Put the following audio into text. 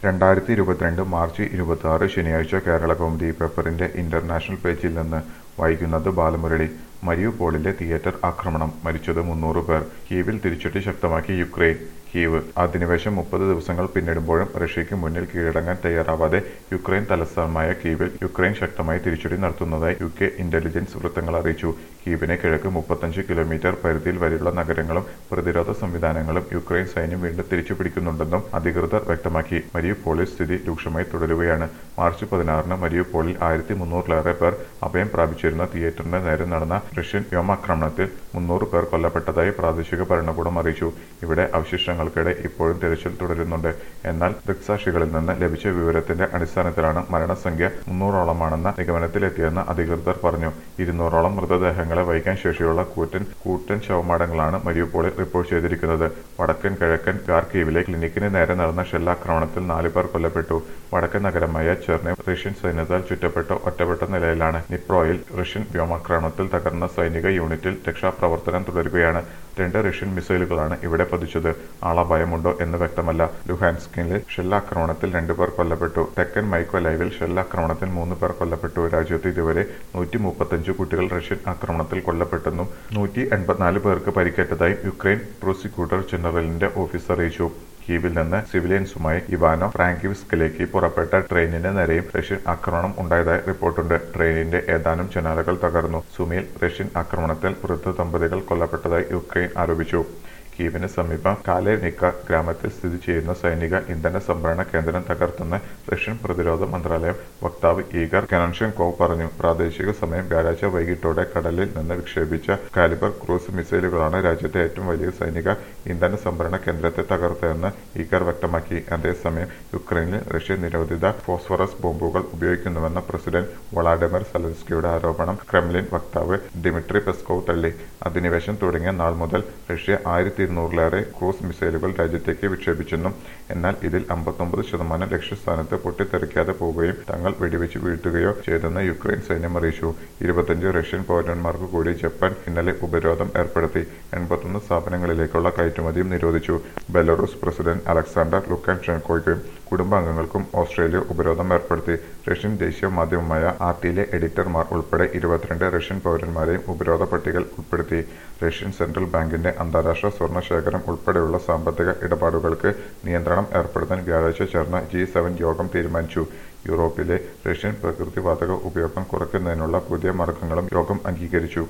രണ്ടായിരത്തി ഇരുപത്തിരണ്ട് മാർച്ച് ഇരുപത്തിയാറ് ശനിയാഴ്ച കേരളകൗമുദി പേപ്പറിന്റെ ഇന്റർനാഷണൽ പേജിൽ നിന്ന് വായിക്കുന്നത് ബാലമുരളി മരിയുപോളിലെ തിയേറ്റർ ആക്രമണം മരിച്ചത് മുന്നൂറ് പേർ കീവിൽ തിരിച്ചടി ശക്തമാക്കി യുക്രൈൻ കീവ് അധിനിവേശം മുപ്പത് ദിവസങ്ങൾ പിന്നിടുമ്പോഴും റഷ്യയ്ക്ക് മുന്നിൽ കീഴടങ്ങാൻ തയ്യാറാവാതെ യുക്രൈൻ തലസ്ഥാനമായ കീവിൽ യുക്രൈൻ ശക്തമായി തിരിച്ചടി നടത്തുന്നതായി യു കെ ഇന്റലിജൻസ് വൃത്തങ്ങൾ അറിയിച്ചു കീവിന് കിഴക്ക് മുപ്പത്തഞ്ച് കിലോമീറ്റർ പരിധിയിൽ വരെയുള്ള നഗരങ്ങളും പ്രതിരോധ സംവിധാനങ്ങളും യുക്രൈൻ സൈന്യം വീണ്ടും തിരിച്ചു പിടിക്കുന്നുണ്ടെന്നും അധികൃതർ വ്യക്തമാക്കി മരിയുപോളിൽ സ്ഥിതി രൂക്ഷമായി തുടരുകയാണ് മാർച്ച് പതിനാറിന് മരിയുപോളിൽ ആയിരത്തി മുന്നൂറിലേറെ പേർ അഭയം പ്രാപിച്ചിരുന്ന തിയേറ്ററിന് നേരെ നടന്ന റഷ്യൻ വ്യോമാക്രമണത്തിൽ മുന്നൂറ് പേർ കൊല്ലപ്പെട്ടതായി പ്രാദേശിക ഭരണകൂടം അറിയിച്ചു ഇവിടെ അവശിഷ്ടങ്ങൾക്കിടെ ഇപ്പോഴും തിരച്ചിൽ തുടരുന്നുണ്ട് എന്നാൽ ദൃക്സാക്ഷികളിൽ നിന്ന് ലഭിച്ച വിവരത്തിന്റെ അടിസ്ഥാനത്തിലാണ് മരണസംഖ്യ മുന്നൂറോളമാണെന്ന നിഗമനത്തിലെത്തിയെന്ന് അധികൃതർ പറഞ്ഞു ഇരുന്നൂറോളം മൃതദേഹങ്ങളെ വഹിക്കാൻ ശേഷിയുള്ള കൂറ്റൻ കൂറ്റൻ ശവമാടങ്ങളാണ് മരിയുപോളിൽ റിപ്പോർട്ട് ചെയ്തിരിക്കുന്നത് വടക്കൻ കിഴക്കൻ ഗാർക്കീവിലെ ക്ലിനിക്കിന് നേരെ നടന്ന ഷെല്ലാക്രമണത്തിൽ നാല് പേർ കൊല്ലപ്പെട്ടു വടക്കൻ നഗരമായ ചെർണൈ റഷ്യൻ സൈന്യത്താൽ ചുറ്റപ്പെട്ട ഒറ്റപ്പെട്ട നിലയിലാണ് നിപ്രോയിൽ റഷ്യൻ വ്യോമാക്രമണത്തിൽ തകർന്ന സൈനിക യൂണിറ്റിൽ രക്ഷാപ്രവർത്തനം തുടരുകയാണ് രണ്ട് റഷ്യൻ മിസൈലുകളാണ് ഇവിടെ പതിച്ചത് ആളപായമുണ്ടോ എന്ന് വ്യക്തമല്ല ലുഹാൻസ്കിലെ ഷെല്ലാക്രമണത്തിൽ രണ്ടുപേർ കൊല്ലപ്പെട്ടു തെക്കൻ മൈക്കോലൈവിൽ ഷെല്ലാക്രമണത്തിൽ മൂന്ന് പേർ കൊല്ലപ്പെട്ടു രാജ്യത്ത് ഇതുവരെ നൂറ്റി മുപ്പത്തഞ്ച് കുട്ടികൾ റഷ്യൻ ആക്രമണത്തിൽ കൊല്ലപ്പെട്ടെന്നും നൂറ്റി എൺപത്തിനാല് പേർക്ക് പരിക്കേറ്റതായും യുക്രൈൻ പ്രോസിക്യൂട്ടർ ജനറലിന്റെ ഓഫീസ് അറിയിച്ചു കീവിൽ നിന്ന് സിവിലിയൻസുമായി ഇവാനോ ഫ്രാങ്കിവിസ്കിലേക്ക് പുറപ്പെട്ട ട്രെയിനിന് നേരെയും റഷ്യൻ ആക്രമണം ഉണ്ടായതായി റിപ്പോർട്ടുണ്ട് ട്രെയിനിന്റെ ഏതാനും ജനാലകൾ തകർന്നു സുമിയിൽ റഷ്യൻ ആക്രമണത്തിൽ വൃദ്ധ ദമ്പതികൾ കൊല്ലപ്പെട്ടതായി യുക്രൈൻ ആരോപിച്ചു കീവിന് സമീപം കാലേനിക്ക ഗ്രാമത്തിൽ സ്ഥിതി ചെയ്യുന്ന സൈനിക ഇന്ധന സംഭരണ കേന്ദ്രം തകർത്തെന്ന് റഷ്യൻ പ്രതിരോധ മന്ത്രാലയം വക്താവ് ഈഗർ കനൻഷെൻകോവ് പറഞ്ഞു പ്രാദേശിക സമയം വ്യാഴാഴ്ച വൈകിട്ടോടെ കടലിൽ നിന്ന് വിക്ഷേപിച്ച കാലിബർ ക്രൂസ് മിസൈലുകളാണ് രാജ്യത്തെ ഏറ്റവും വലിയ സൈനിക ഇന്ധന സംഭരണ കേന്ദ്രത്തെ തകർത്തതെന്ന് ഈഗർ വ്യക്തമാക്കി അതേസമയം യുക്രൈനിൽ റഷ്യ നിരോധിത ഫോസ്ഫറസ് ബോംബുകൾ ഉപയോഗിക്കുന്നുവെന്ന പ്രസിഡന്റ് വളാഡിമിർ സലൻസ്കിയുടെ ആരോപണം ക്രെംലിൻ വക്താവ് ഡിമിട്രി പെസ്കോവ് തള്ളി അധിനിവേശം തുടങ്ങിയ നാൾ മുതൽ റഷ്യ ആയിരത്തി ഇരുന്നൂറിലേറെ ക്രൂസ് മിസൈലുകൾ രാജ്യത്തേക്ക് വിക്ഷേപിച്ചെന്നും എന്നാൽ ഇതിൽ അമ്പത്തൊമ്പത് ശതമാനം ലക്ഷ്യസ്ഥാനത്ത് പൊട്ടിത്തെറിക്കാതെ പോവുകയും തങ്ങൾ വെടിവെച്ച് വീഴ്ത്തുകയോ ചെയ്തെന്ന് യുക്രൈൻ സൈന്യം അറിയിച്ചു ഇരുപത്തഞ്ച് റഷ്യൻ പൗരന്മാർക്ക് കൂടി ജപ്പാൻ ഇന്നലെ ഉപരോധം ഏർപ്പെടുത്തി എൺപത്തൊന്ന് സ്ഥാപനങ്ങളിലേക്കുള്ള കയറ്റുമതിയും നിരോധിച്ചു ബെലറൂസ് പ്രസിഡന്റ് അലക്സാണ്ടർ ലുക്കാൻഷെൻകോയ്ക്കും കുടുംബാംഗങ്ങൾക്കും ഓസ്ട്രേലിയ ഉപരോധം ഏർപ്പെടുത്തി റഷ്യൻ ദേശീയ മാധ്യമമായ ആർട്ടിയിലെ എഡിറ്റർമാർ ഉൾപ്പെടെ ഇരുപത്തിരണ്ട് റഷ്യൻ പൗരന്മാരെയും ഉപരോധ പട്ടികയിൽ ഉൾപ്പെടുത്തി റഷ്യൻ സെൻട്രൽ ബാങ്കിന്റെ അന്താരാഷ്ട്ര സ്വർണ്ണ ശേഖരം ഉൾപ്പെടെയുള്ള സാമ്പത്തിക ഇടപാടുകൾക്ക് നിയന്ത്രണം ഏർപ്പെടുത്താൻ വ്യാഴാഴ്ച ചേർന്ന ജി സെവൻ യോഗം തീരുമാനിച്ചു യൂറോപ്പിലെ റഷ്യൻ പ്രകൃതിവാതക ഉപയോഗം കുറയ്ക്കുന്നതിനുള്ള പുതിയ മാർഗങ്ങളും യോഗം അംഗീകരിച്ചു